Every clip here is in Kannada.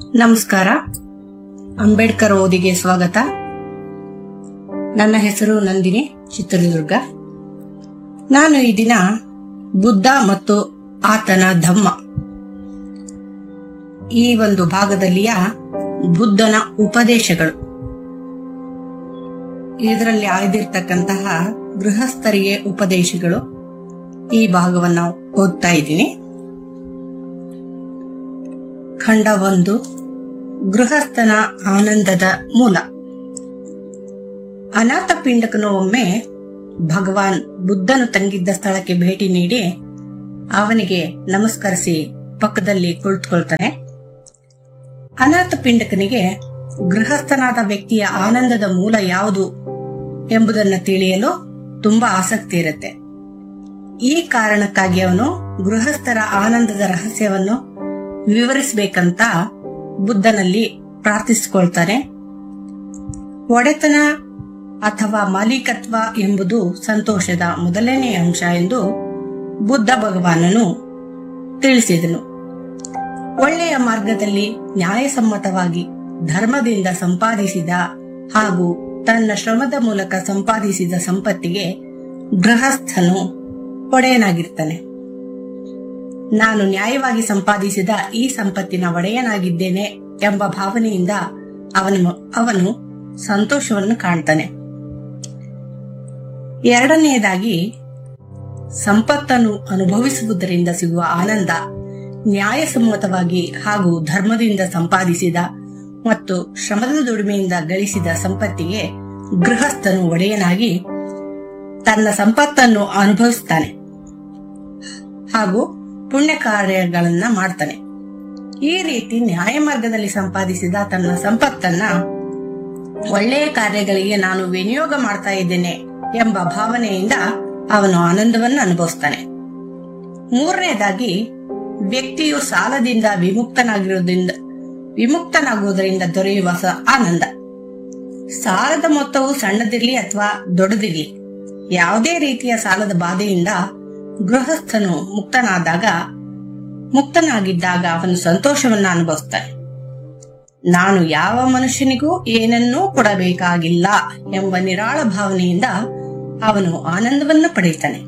ನಮಸ್ಕಾರ ಅಂಬೇಡ್ಕರ್ ಓದಿಗೆ ಸ್ವಾಗತ ನನ್ನ ಹೆಸರು ನಂದಿನಿ ಚಿತ್ರದುರ್ಗ ನಾನು ಈ ದಿನ ಬುದ್ಧ ಮತ್ತು ಆತನ ಧಮ್ಮ ಈ ಒಂದು ಭಾಗದಲ್ಲಿಯ ಬುದ್ಧನ ಉಪದೇಶಗಳು ಇದರಲ್ಲಿ ಆಯ್ದಿರ್ತಕ್ಕಂತಹ ಗೃಹಸ್ಥರಿಗೆ ಉಪದೇಶಗಳು ಈ ಭಾಗವನ್ನು ಓದ್ತಾ ಇದ್ದೀನಿ ಖಂಡ ಒಂದು ಗೃಹಸ್ಥನ ಆನಂದದ ಮೂಲ ಅನಾಥ ಪಿಂಡಕನು ಒಮ್ಮೆ ಭಗವಾನ್ ಬುದ್ಧನು ತಂಗಿದ್ದ ಸ್ಥಳಕ್ಕೆ ಭೇಟಿ ನೀಡಿ ಅವನಿಗೆ ನಮಸ್ಕರಿಸಿ ಪಕ್ಕದಲ್ಲಿ ಕುಳಿತುಕೊಳ್ತಾನೆ ಅನಾಥ ಪಿಂಡಕನಿಗೆ ಗೃಹಸ್ಥನಾದ ವ್ಯಕ್ತಿಯ ಆನಂದದ ಮೂಲ ಯಾವುದು ಎಂಬುದನ್ನು ತಿಳಿಯಲು ತುಂಬಾ ಆಸಕ್ತಿ ಇರುತ್ತೆ ಈ ಕಾರಣಕ್ಕಾಗಿ ಅವನು ಗೃಹಸ್ಥರ ಆನಂದದ ರಹಸ್ಯವನ್ನು ವಿವರಿಸಬೇಕಂತ ಬುದ್ಧನಲ್ಲಿ ಪ್ರಾರ್ಥಿಸಿಕೊಳ್ತಾನೆ ಒಡೆತನ ಅಥವಾ ಮಾಲೀಕತ್ವ ಎಂಬುದು ಸಂತೋಷದ ಮೊದಲನೇ ಅಂಶ ಎಂದು ಬುದ್ಧ ಭಗವಾನನು ತಿಳಿಸಿದನು ಒಳ್ಳೆಯ ಮಾರ್ಗದಲ್ಲಿ ನ್ಯಾಯಸಮ್ಮತವಾಗಿ ಧರ್ಮದಿಂದ ಸಂಪಾದಿಸಿದ ಹಾಗೂ ತನ್ನ ಶ್ರಮದ ಮೂಲಕ ಸಂಪಾದಿಸಿದ ಸಂಪತ್ತಿಗೆ ಗೃಹಸ್ಥನು ಒಡೆಯನಾಗಿರ್ತಾನೆ ನಾನು ನ್ಯಾಯವಾಗಿ ಸಂಪಾದಿಸಿದ ಈ ಸಂಪತ್ತಿನ ಒಡೆಯನಾಗಿದ್ದೇನೆ ಎಂಬ ಭಾವನೆಯಿಂದ ಅವನು ಅವನು ಸಂತೋಷವನ್ನು ಕಾಣ್ತಾನೆ ಎರಡನೆಯದಾಗಿ ಸಂಪತ್ತನ್ನು ಅನುಭವಿಸುವುದರಿಂದ ಸಿಗುವ ಆನಂದ ನ್ಯಾಯಸಮ್ಮತವಾಗಿ ಹಾಗೂ ಧರ್ಮದಿಂದ ಸಂಪಾದಿಸಿದ ಮತ್ತು ಶ್ರಮದ ದುಡಿಮೆಯಿಂದ ಗಳಿಸಿದ ಸಂಪತ್ತಿಗೆ ಗೃಹಸ್ಥನು ಒಡೆಯನಾಗಿ ತನ್ನ ಸಂಪತ್ತನ್ನು ಅನುಭವಿಸ್ತಾನೆ ಹಾಗೂ ಪುಣ್ಯ ಕಾರ್ಯಗಳನ್ನ ಮಾಡ್ತಾನೆ ಈ ರೀತಿ ನ್ಯಾಯ ಮಾರ್ಗದಲ್ಲಿ ಸಂಪಾದಿಸಿದ ತನ್ನ ಸಂಪತ್ತನ್ನ ಒಳ್ಳೆಯ ಕಾರ್ಯಗಳಿಗೆ ನಾನು ವಿನಿಯೋಗ ಮಾಡ್ತಾ ಇದ್ದೇನೆ ಎಂಬ ಭಾವನೆಯಿಂದ ಅವನು ಆನಂದವನ್ನು ಅನುಭವಿಸ್ತಾನೆ ಮೂರನೇದಾಗಿ ವ್ಯಕ್ತಿಯು ಸಾಲದಿಂದ ವಿಮುಕ್ತನಾಗಿರೋದ್ರಿಂದ ವಿಮುಕ್ತನಾಗುವುದರಿಂದ ದೊರೆಯುವ ಸ ಆನಂದ ಸಾಲದ ಮೊತ್ತವು ಸಣ್ಣದಿರ್ಲಿ ಅಥವಾ ದೊಡ್ಡದಿರ್ಲಿ ಯಾವುದೇ ರೀತಿಯ ಸಾಲದ ಬಾಧೆಯಿಂದ ಗೃಹಸ್ಥನು ಮುಕ್ತನಾದಾಗ ಮುಕ್ತನಾಗಿದ್ದಾಗ ಅವನು ಸಂತೋಷವನ್ನ ಅನುಭವಿಸ್ತಾನೆ ನಾನು ಯಾವ ಮನುಷ್ಯನಿಗೂ ಏನನ್ನೂ ಕೊಡಬೇಕಾಗಿಲ್ಲ ಎಂಬ ನಿರಾಳ ಭಾವನೆಯಿಂದ ಅವನು ಆನಂದವನ್ನು ಪಡೆಯುತ್ತಾನೆ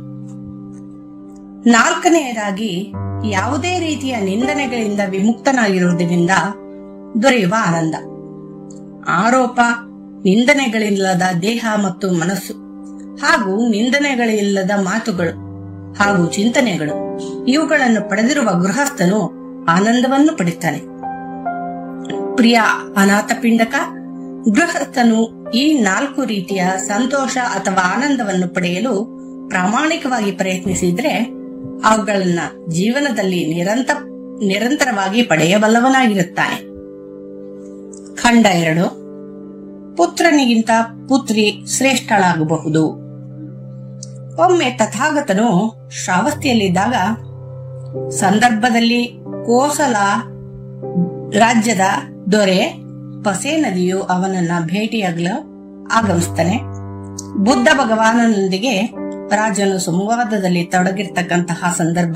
ನಾಲ್ಕನೆಯದಾಗಿ ಯಾವುದೇ ರೀತಿಯ ನಿಂದನೆಗಳಿಂದ ವಿಮುಕ್ತನಾಗಿರುವುದರಿಂದ ದೊರೆಯುವ ಆನಂದ ಆರೋಪ ನಿಂದನೆಗಳಿಲ್ಲದ ದೇಹ ಮತ್ತು ಮನಸ್ಸು ಹಾಗೂ ನಿಂದನೆಗಳಿಲ್ಲದ ಮಾತುಗಳು ಹಾಗೂ ಚಿಂತನೆಗಳು ಇವುಗಳನ್ನು ಪಡೆದಿರುವ ಗೃಹಸ್ಥನು ಆನಂದವನ್ನು ಪಡೆಯುತ್ತಾನೆ ಪ್ರಿಯ ಅನಾಥ ಪಿಂಡಕ ಗೃಹಸ್ಥನು ಈ ನಾಲ್ಕು ರೀತಿಯ ಸಂತೋಷ ಅಥವಾ ಆನಂದವನ್ನು ಪಡೆಯಲು ಪ್ರಾಮಾಣಿಕವಾಗಿ ಪ್ರಯತ್ನಿಸಿದ್ರೆ ಅವುಗಳನ್ನ ಜೀವನದಲ್ಲಿ ನಿರಂತರ ನಿರಂತರವಾಗಿ ಪಡೆಯಬಲ್ಲವನಾಗಿರುತ್ತಾನೆ ಖಂಡ ಎರಡು ಪುತ್ರನಿಗಿಂತ ಪುತ್ರಿ ಶ್ರೇಷ್ಠಳಾಗಬಹುದು ಒಮ್ಮೆ ತಥಾಗತನು ಶ್ರಾವಸ್ತಿಯಲ್ಲಿದ್ದಾಗ ಸಂದರ್ಭದಲ್ಲಿ ಕೋಸಲ ರಾಜ್ಯದ ದೊರೆ ಪಸೆ ನದಿಯು ಅವನನ್ನ ಭೇಟಿಯಾಗಲು ಆಗಮಿಸ್ತಾನೆ ಬುದ್ಧ ಭಗವಾನನೊಂದಿಗೆ ರಾಜನು ಸಂವಾದದಲ್ಲಿ ತೊಡಗಿರ್ತಕ್ಕಂತಹ ಸಂದರ್ಭ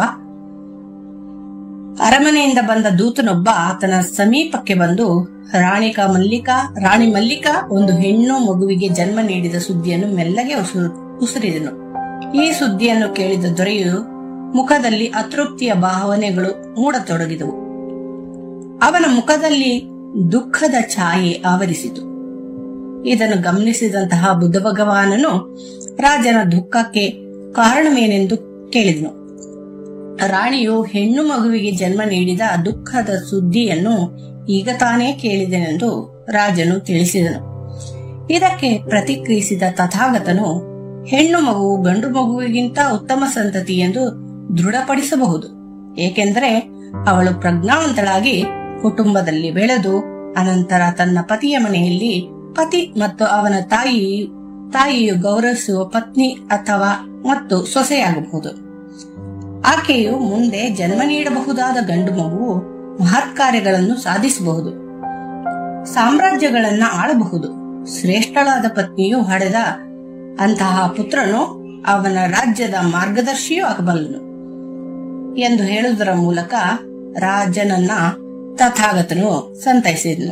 ಅರಮನೆಯಿಂದ ಬಂದ ದೂತನೊಬ್ಬ ಆತನ ಸಮೀಪಕ್ಕೆ ಬಂದು ರಾಣಿಕ ಮಲ್ಲಿಕಾ ರಾಣಿ ಮಲ್ಲಿಕಾ ಒಂದು ಹೆಣ್ಣು ಮಗುವಿಗೆ ಜನ್ಮ ನೀಡಿದ ಸುದ್ದಿಯನ್ನು ಮೆಲ್ಲಗೆ ಉಸು- ಉಸುರಿದನು ಈ ಸುದ್ದಿಯನ್ನು ಕೇಳಿದ ದೊರೆಯು ಮುಖದಲ್ಲಿ ಅತೃಪ್ತಿಯ ಭಾವನೆಗಳು ಮೂಡತೊಡಗಿದವು ಅವನ ಮುಖದಲ್ಲಿ ದುಃಖದ ಛಾಯೆ ಆವರಿಸಿತು ಇದನ್ನು ಗಮನಿಸಿದಂತಹ ಬುದ್ಧ ಭಗವಾನನು ರಾಜನ ದುಃಖಕ್ಕೆ ಕಾರಣವೇನೆಂದು ಕೇಳಿದನು ರಾಣಿಯು ಹೆಣ್ಣು ಮಗುವಿಗೆ ಜನ್ಮ ನೀಡಿದ ದುಃಖದ ಸುದ್ದಿಯನ್ನು ಈಗ ತಾನೇ ಕೇಳಿದೆನೆಂದು ರಾಜನು ತಿಳಿಸಿದನು ಇದಕ್ಕೆ ಪ್ರತಿಕ್ರಿಯಿಸಿದ ತಥಾಗತನು ಹೆಣ್ಣು ಮಗು ಗಂಡು ಮಗುವಿಗಿಂತ ಉತ್ತಮ ಸಂತತಿ ಎಂದು ದೃಢಪಡಿಸಬಹುದು ಏಕೆಂದರೆ ಅವಳು ಪ್ರಜ್ಞಾವಂತಳಾಗಿ ಕುಟುಂಬದಲ್ಲಿ ಬೆಳೆದು ಅನಂತರ ತನ್ನ ಪತಿಯ ಮನೆಯಲ್ಲಿ ಪತಿ ಮತ್ತು ಅವನ ತಾಯಿ ತಾಯಿಯು ಗೌರವಿಸುವ ಪತ್ನಿ ಅಥವಾ ಮತ್ತು ಸೊಸೆಯಾಗಬಹುದು ಆಕೆಯು ಮುಂದೆ ಜನ್ಮ ನೀಡಬಹುದಾದ ಗಂಡು ಮಗುವು ಮಹತ್ ಕಾರ್ಯಗಳನ್ನು ಸಾಧಿಸಬಹುದು ಸಾಮ್ರಾಜ್ಯಗಳನ್ನ ಆಳಬಹುದು ಶ್ರೇಷ್ಠಳಾದ ಪತ್ನಿಯು ಹಡೆದ ಅಂತಹ ಪುತ್ರನು ಅವನ ರಾಜ್ಯದ ಮಾರ್ಗದರ್ಶಿಯೂ ಆಗಬಲ್ಲನು ಎಂದು ಹೇಳುವುದರ ಮೂಲಕ ರಾಜನನ್ನ ತಥಾಗತನು ಸಂತೈಸಿದನು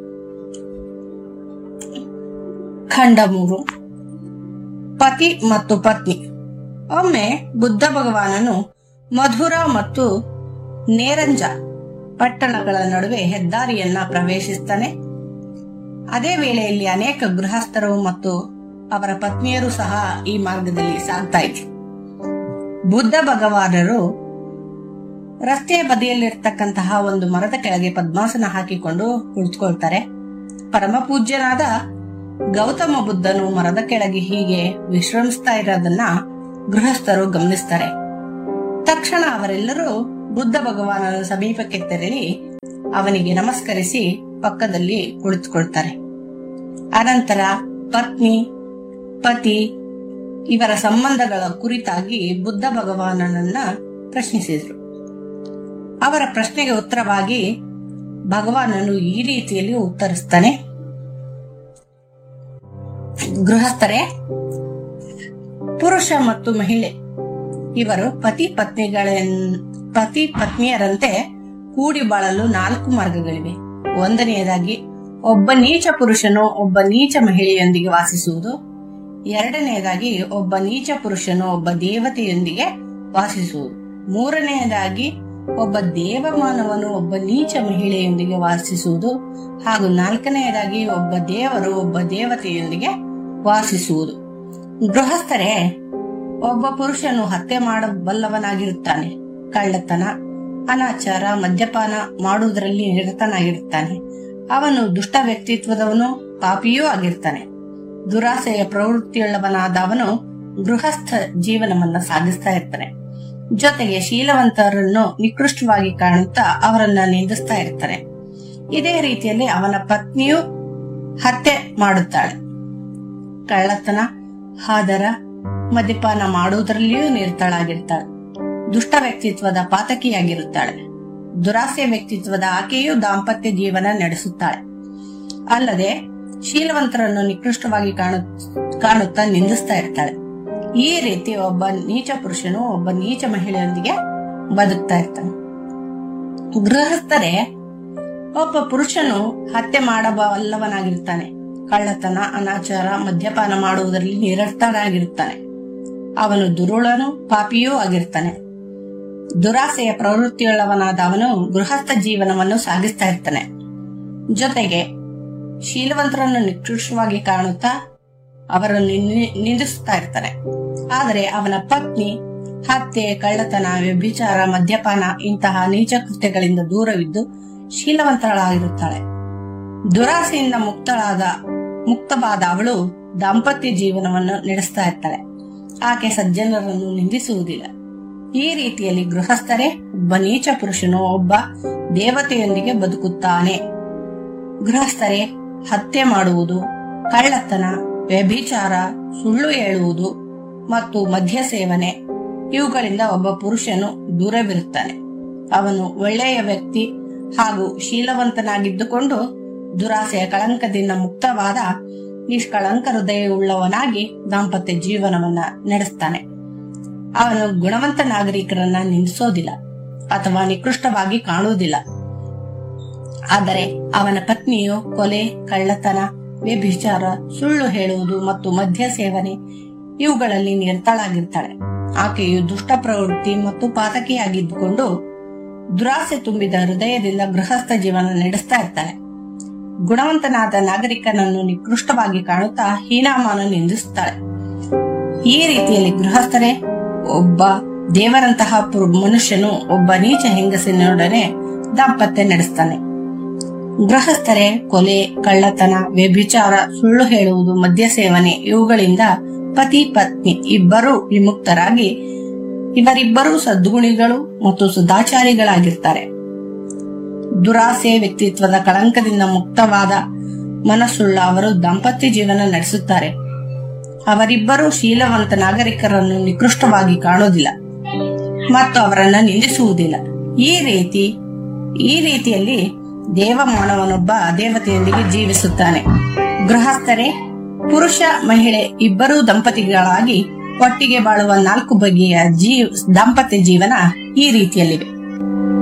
ಖಂಡ ಮೂರು ಪತಿ ಮತ್ತು ಪತ್ನಿ ಒಮ್ಮೆ ಬುದ್ಧ ಭಗವಾನನು ಮಧುರ ಮತ್ತು ನೇರಂಜ ಪಟ್ಟಣಗಳ ನಡುವೆ ಹೆದ್ದಾರಿಯನ್ನ ಪ್ರವೇಶಿಸ್ತಾನೆ ಅದೇ ವೇಳೆಯಲ್ಲಿ ಅನೇಕ ಗೃಹಸ್ಥರು ಮತ್ತು ಅವರ ಪತ್ನಿಯರು ಸಹ ಈ ಮಾರ್ಗದಲ್ಲಿ ಸಾಗ್ತಾ ಇದ್ರು ಬುದ್ಧ ಭಗವಾನರು ರಸ್ತೆಯ ಬದಿಯಲ್ಲಿರ್ತಕ್ಕಂತಹ ಒಂದು ಮರದ ಕೆಳಗೆ ಪದ್ಮಾಸನ ಹಾಕಿಕೊಂಡು ಕುಳಿತುಕೊಳ್ತಾರೆ ಪರಮ ಪೂಜ್ಯನಾದ ಗೌತಮ ಬುದ್ಧನು ಮರದ ಕೆಳಗೆ ಹೀಗೆ ವಿಶ್ರಮಿಸ್ತಾ ಇರೋದನ್ನ ಗೃಹಸ್ಥರು ಗಮನಿಸ್ತಾರೆ ತಕ್ಷಣ ಅವರೆಲ್ಲರೂ ಬುದ್ಧ ಭಗವಾನನ ಸಮೀಪಕ್ಕೆ ತೆರಳಿ ಅವನಿಗೆ ನಮಸ್ಕರಿಸಿ ಪಕ್ಕದಲ್ಲಿ ಕುಳಿತುಕೊಳ್ತಾರೆ ಅನಂತರ ಪತ್ನಿ ಪತಿ ಇವರ ಸಂಬಂಧಗಳ ಕುರಿತಾಗಿ ಬುದ್ಧ ಭಗವಾನನನ್ನ ಪ್ರಶ್ನಿಸಿದ್ರು ಅವರ ಪ್ರಶ್ನೆಗೆ ಉತ್ತರವಾಗಿ ಭಗವಾನನು ಈ ರೀತಿಯಲ್ಲಿ ಉತ್ತರಿಸ್ತಾನೆ ಗೃಹಸ್ಥರೇ ಪುರುಷ ಮತ್ತು ಮಹಿಳೆ ಇವರು ಪತಿ ಪತ್ನಿಗಳ ಪತಿ ಪತ್ನಿಯರಂತೆ ಕೂಡಿ ಬಾಳಲು ನಾಲ್ಕು ಮಾರ್ಗಗಳಿವೆ ಒಂದನೆಯದಾಗಿ ಒಬ್ಬ ನೀಚ ಪುರುಷನು ಒಬ್ಬ ನೀಚ ಮಹಿಳೆಯೊಂದಿಗೆ ವಾಸಿಸುವುದು ಎರಡನೆಯದಾಗಿ ಒಬ್ಬ ನೀಚ ಪುರುಷನು ಒಬ್ಬ ದೇವತೆಯೊಂದಿಗೆ ವಾಸಿಸುವುದು ಮೂರನೆಯದಾಗಿ ಒಬ್ಬ ದೇವಮಾನವನು ಒಬ್ಬ ನೀಚ ಮಹಿಳೆಯೊಂದಿಗೆ ವಾಸಿಸುವುದು ಹಾಗೂ ನಾಲ್ಕನೆಯದಾಗಿ ಒಬ್ಬ ದೇವರು ಒಬ್ಬ ದೇವತೆಯೊಂದಿಗೆ ವಾಸಿಸುವುದು ಗೃಹಸ್ಥರೇ ಒಬ್ಬ ಪುರುಷನು ಹತ್ಯೆ ಮಾಡಬಲ್ಲವನಾಗಿರುತ್ತಾನೆ ಕಳ್ಳತನ ಅನಾಚಾರ ಮದ್ಯಪಾನ ಮಾಡುವುದರಲ್ಲಿ ನಿರತನಾಗಿರುತ್ತಾನೆ ಅವನು ದುಷ್ಟ ವ್ಯಕ್ತಿತ್ವದವನು ಪಾಪಿಯೂ ಆಗಿರ್ತಾನೆ ದುರಾಸೆಯ ಪ್ರವೃತ್ತಿಯುಳ್ಳವನಾದ ಅವನು ಗೃಹಸ್ಥ ಜೀವನವನ್ನ ಸಾಗಿಸ್ತಾ ಇರ್ತಾನೆ ಜೊತೆಗೆ ಶೀಲವಂತರನ್ನು ನಿಕೃಷ್ಟವಾಗಿ ಕಾಣುತ್ತಾ ಅವರನ್ನ ನಿಂದಿಸ್ತಾ ಇರ್ತಾನೆ ಇದೇ ರೀತಿಯಲ್ಲಿ ಅವನ ಪತ್ನಿಯು ಹತ್ಯೆ ಮಾಡುತ್ತಾಳೆ ಕಳ್ಳತನ ಹಾದರ ಮದ್ಯಪಾನ ಮಾಡುವುದರಲ್ಲಿಯೂ ನಿರತಳಾಗಿರ್ತಾಳೆ ದುಷ್ಟ ವ್ಯಕ್ತಿತ್ವದ ಪಾತಕಿಯಾಗಿರುತ್ತಾಳೆ ದುರಾಸೆ ವ್ಯಕ್ತಿತ್ವದ ಆಕೆಯು ದಾಂಪತ್ಯ ಜೀವನ ನಡೆಸುತ್ತಾಳೆ ಅಲ್ಲದೆ ಶೀಲವಂತರನ್ನು ನಿಕೃಷ್ಟವಾಗಿ ಕಾಣು ಕಾಣುತ್ತಾ ನಿಂದಿಸ್ತಾ ಇರ್ತಾಳೆ ಈ ರೀತಿ ಒಬ್ಬ ನೀಚ ಪುರುಷನು ಒಬ್ಬ ನೀಚ ಮಹಿಳೆಯೊಂದಿಗೆ ಬದುಕ್ತಾ ಇರ್ತಾನೆ ಗೃಹಸ್ಥರೇ ಒಬ್ಬ ಪುರುಷನು ಹತ್ಯೆ ಮಾಡಬಲ್ಲವನಾಗಿರ್ತಾನೆ ಕಳ್ಳತನ ಅನಾಚಾರ ಮದ್ಯಪಾನ ಮಾಡುವುದರಲ್ಲಿ ನಿರತನಾಗಿರುತ್ತಾನೆ ಅವನು ದುರುಳನು ಪಾಪಿಯೂ ಆಗಿರ್ತಾನೆ ದುರಾಸೆಯ ಪ್ರವೃತ್ತಿಯುಳ್ಳವನಾದ ಅವನು ಗೃಹಸ್ಥ ಜೀವನವನ್ನು ಸಾಗಿಸ್ತಾ ಇರ್ತಾನೆ ಜೊತೆಗೆ ಶೀಲವಂತರನ್ನು ನಿಕೃಷ್ಟವಾಗಿ ಕಾಣುತ್ತಾ ಅವರನ್ನು ನಿ- ನಿಂದಿಸುತ್ತಾ ಇರ್ತಾನೆ ಆದರೆ ಅವನ ಪತ್ನಿ ಹತ್ಯೆ ಕಳ್ಳತನ ವ್ಯಭಿಚಾರ ಮದ್ಯಪಾನ ಇಂತಹ ನೀಚ ಕೃತ್ಯಗಳಿಂದ ದೂರವಿದ್ದು ಶೀಲವಂತಳಾಗಿರುತ್ತಾಳೆ ದುರಾಸೆಯಿಂದ ಮುಕ್ತಳಾದ ಮುಕ್ತವಾದ ಅವಳು ದಾಂಪತ್ಯ ಜೀವನವನ್ನು ನಡೆಸ್ತಾ ಇರ್ತಾಳೆ ಆಕೆ ಸಜ್ಜನರನ್ನು ನಿಂದಿಸುವುದಿಲ್ಲ ಈ ರೀತಿಯಲ್ಲಿ ಗೃಹಸ್ಥರೇ ಒಬ್ಬ ನೀಚ ಪುರುಷನು ಒಬ್ಬ ದೇವತೆಯೊಂದಿಗೆ ಬದುಕುತ್ತಾನೆ ಗೃಹಸ್ಥರೇ ಹತ್ಯೆ ಮಾಡುವುದು ಕಳ್ಳತನ ವ್ಯಭಿಚಾರ ಸುಳ್ಳು ಹೇಳುವುದು ಮತ್ತು ಮದ್ಯ ಸೇವನೆ ಇವುಗಳಿಂದ ಒಬ್ಬ ಪುರುಷನು ದೂರವಿರುತ್ತಾನೆ ಅವನು ಒಳ್ಳೆಯ ವ್ಯಕ್ತಿ ಹಾಗೂ ಶೀಲವಂತನಾಗಿದ್ದುಕೊಂಡು ದುರಾಸೆಯ ಕಳಂಕದಿಂದ ಮುಕ್ತವಾದ ನಿಷ್ಕಳಂಕ ಹೃದಯವುಳ್ಳವನಾಗಿ ದಾಂಪತ್ಯ ಜೀವನವನ್ನ ನಡೆಸ್ತಾನೆ ಅವನು ಗುಣವಂತ ನಾಗರಿಕರನ್ನ ನಿಂದಿಸೋದಿಲ್ಲ ಅಥವಾ ನಿಕೃಷ್ಟವಾಗಿ ಕಾಣುವುದಿಲ್ಲ ಆದರೆ ಅವನ ಪತ್ನಿಯು ಕೊಲೆ ಕಳ್ಳತನ ವ್ಯಭಿಚಾರ ಸುಳ್ಳು ಹೇಳುವುದು ಮತ್ತು ಮದ್ಯ ಸೇವನೆ ಇವುಗಳಲ್ಲಿ ನಿರತಳಾಗಿರ್ತಾಳೆ ಆಕೆಯು ದುಷ್ಟ ಪ್ರವೃತ್ತಿ ಮತ್ತು ಪಾತಕಿಯಾಗಿದ್ದುಕೊಂಡು ದುರಾಸೆ ತುಂಬಿದ ಹೃದಯದಿಂದ ಗೃಹಸ್ಥ ಜೀವನ ನಡೆಸ್ತಾ ಇರ್ತಾಳೆ ಗುಣವಂತನಾದ ನಾಗರಿಕನನ್ನು ನಿಕೃಷ್ಟವಾಗಿ ಕಾಣುತ್ತಾ ಹೀನಾಮಾನ ನಿಂದಿಸುತ್ತಾಳೆ ಈ ರೀತಿಯಲ್ಲಿ ಗೃಹಸ್ಥರೇ ಒಬ್ಬ ದೇವರಂತಹ ಪುರು- ಮನುಷ್ಯನು ಒಬ್ಬ ನೀಚ ಹೆಂಗಸಿನೊಡನೆ ದಾಂಪತ್ಯ ನಡೆಸ್ತಾನೆ ಗೃಹಸ್ಥರೇ ಕೊಲೆ ಕಳ್ಳತನ ವ್ಯಭಿಚಾರ ಸುಳ್ಳು ಹೇಳುವುದು ಮದ್ಯ ಸೇವನೆ ಇವುಗಳಿಂದ ಪತಿ ಪತ್ನಿ ಇಬ್ಬರೂ ವಿಮುಕ್ತರಾಗಿ ಇವರಿಬ್ಬರೂ ಸದ್ಗುಣಿಗಳು ಮತ್ತು ಸದಾಚಾರಿಗಳಾಗಿರ್ತಾರೆ ದುರಾಸೆ ವ್ಯಕ್ತಿತ್ವದ ಕಳಂಕದಿಂದ ಮುಕ್ತವಾದ ಮನಸ್ಸುಳ್ಳ ಅವರು ದಾಂಪತ್ಯ ಜೀವನ ನಡೆಸುತ್ತಾರೆ ಅವರಿಬ್ಬರೂ ಶೀಲವಂತ ನಾಗರಿಕರನ್ನು ನಿಕೃಷ್ಟವಾಗಿ ಕಾಣುವುದಿಲ್ಲ ಮತ್ತು ಅವರನ್ನ ನಿಂದಿಸುವುದಿಲ್ಲ ಈ ರೀತಿ ಈ ರೀತಿಯಲ್ಲಿ ದೇವಮಾನವನೊಬ್ಬ ದೇವತೆಯೊಂದಿಗೆ ಜೀವಿಸುತ್ತಾನೆ ಗೃಹಸ್ಥರೇ ಪುರುಷ ಮಹಿಳೆ ಇಬ್ಬರೂ ದಂಪತಿಗಳಾಗಿ ಒಟ್ಟಿಗೆ ಬಾಳುವ ನಾಲ್ಕು ಬಗೆಯ ಜೀವ ದಾಂಪತ್ಯ ಜೀವನ ಈ ರೀತಿಯಲ್ಲಿವೆ